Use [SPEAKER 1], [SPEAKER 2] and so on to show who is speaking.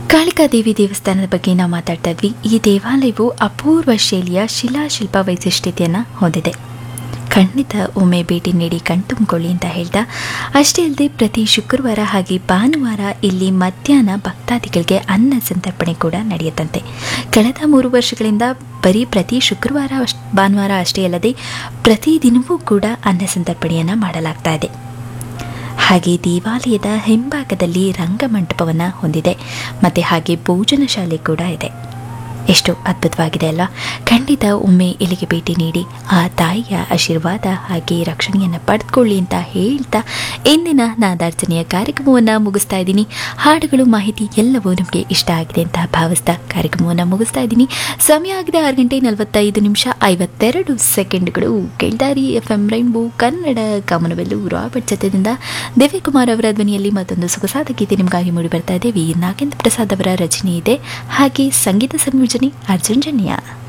[SPEAKER 1] ಕಾಳಿಕಾದೇವಿ ದೇವಸ್ಥಾನದ ಬಗ್ಗೆ ನಾವು ಮಾತಾಡ್ತಾ ಇದ್ವಿ ಈ ದೇವಾಲಯವು ಅಪೂರ್ವ ಶೈಲಿಯ ಶಿಲಾಶಿಲ್ಪ ವೈಶಿಷ್ಟ್ಯತೆಯನ್ನು ಹೊಂದಿದೆ ಖಂಡಿತ ಒಮ್ಮೆ ಭೇಟಿ ನೀಡಿ ಕಣ್ತುಂಬಿಕೊಳ್ಳಿ ಅಂತ ಹೇಳ್ತಾ ಅಷ್ಟೇ ಅಲ್ಲದೆ ಪ್ರತಿ ಶುಕ್ರವಾರ ಹಾಗೆ ಭಾನುವಾರ ಇಲ್ಲಿ ಮಧ್ಯಾಹ್ನ ಭಕ್ತಾದಿಗಳಿಗೆ ಅನ್ನ ಸಂತರ್ಪಣೆ ಕೂಡ ನಡೆಯುತ್ತಂತೆ ಕಳೆದ ಮೂರು ವರ್ಷಗಳಿಂದ ಬರೀ ಪ್ರತಿ ಶುಕ್ರವಾರ ಅಷ್ಟ್- ಭಾನುವಾರ ಅಷ್ಟೇ ಅಲ್ಲದೆ ಪ್ರತಿದಿನವೂ ಕೂಡ ಅನ್ನ ಸಂತರ್ಪಣೆಯನ್ನು ಮಾಡಲಾಗ್ತಾ ಇದೆ ಹಾಗೆ ದೇವಾಲಯದ ಹಿಂಭಾಗದಲ್ಲಿ ರಂಗಮಂಟಪವನ್ನು ಹೊಂದಿದೆ ಮತ್ತು ಹಾಗೆ ಭೋಜನ ಶಾಲೆ ಕೂಡ ಇದೆ ಎಷ್ಟು ಅದ್ಭುತವಾಗಿದೆ ಅಲ್ಲ ಖಂಡಿತ ಒಮ್ಮೆ ಇಲ್ಲಿಗೆ ಭೇಟಿ ನೀಡಿ ಆ ತಾಯಿಯ ಆಶೀರ್ವಾದ ಹಾಗೆ ರಕ್ಷಣೆಯನ್ನು ಪಡೆದುಕೊಳ್ಳಿ ಅಂತ ಹೇಳ್ತಾ ಇಂದಿನ ನಾದಾರ್ಚನೆಯ ಕಾರ್ಯಕ್ರಮವನ್ನು ಮುಗಿಸ್ತಾ ಇದ್ದೀನಿ ಹಾಡುಗಳು ಮಾಹಿತಿ ಎಲ್ಲವೂ ನಿಮಗೆ ಇಷ್ಟ ಆಗಿದೆ ಅಂತ ಭಾವಿಸ್ತಾ ಕಾರ್ಯಕ್ರಮವನ್ನು ಮುಗಿಸ್ತಾ ಇದ್ದೀನಿ ಸಮಯ ಆಗಿದೆ ಆರು ಗಂಟೆ ನಲವತ್ತೈದು ನಿಮಿಷ ಐವತ್ತೆರಡು ಸೆಕೆಂಡ್ಗಳು ಕೇಳ್ದಾರಿ ಎಫ್ ಎಂ ರೈನ್ಬೋ ಕನ್ನಡ ಕಾಮನವೆಲ್ಲು ರಾಬರ್ಟ್ ಜತೆದಿಂದ ದೇವಿಕುಮಾರ್ ಅವರ ಧ್ವನಿಯಲ್ಲಿ ಮತ್ತೊಂದು ಸೊಗಸಾದ ಗೀತೆ ನಿಮಗಾಗಿ ಮೂಡಿ ಬರ್ತಾ ಇದೆ ವಿ ನಾಗೇಂದ್ರ ಪ್ರಸಾದ್ ಅವರ ರಚನೆ ಇದೆ ಹಾಗೆ ಸಂಗೀತ ಸಂಯೋಜನೆ ಅರ್ಜುನ್ ಜನ್ಯ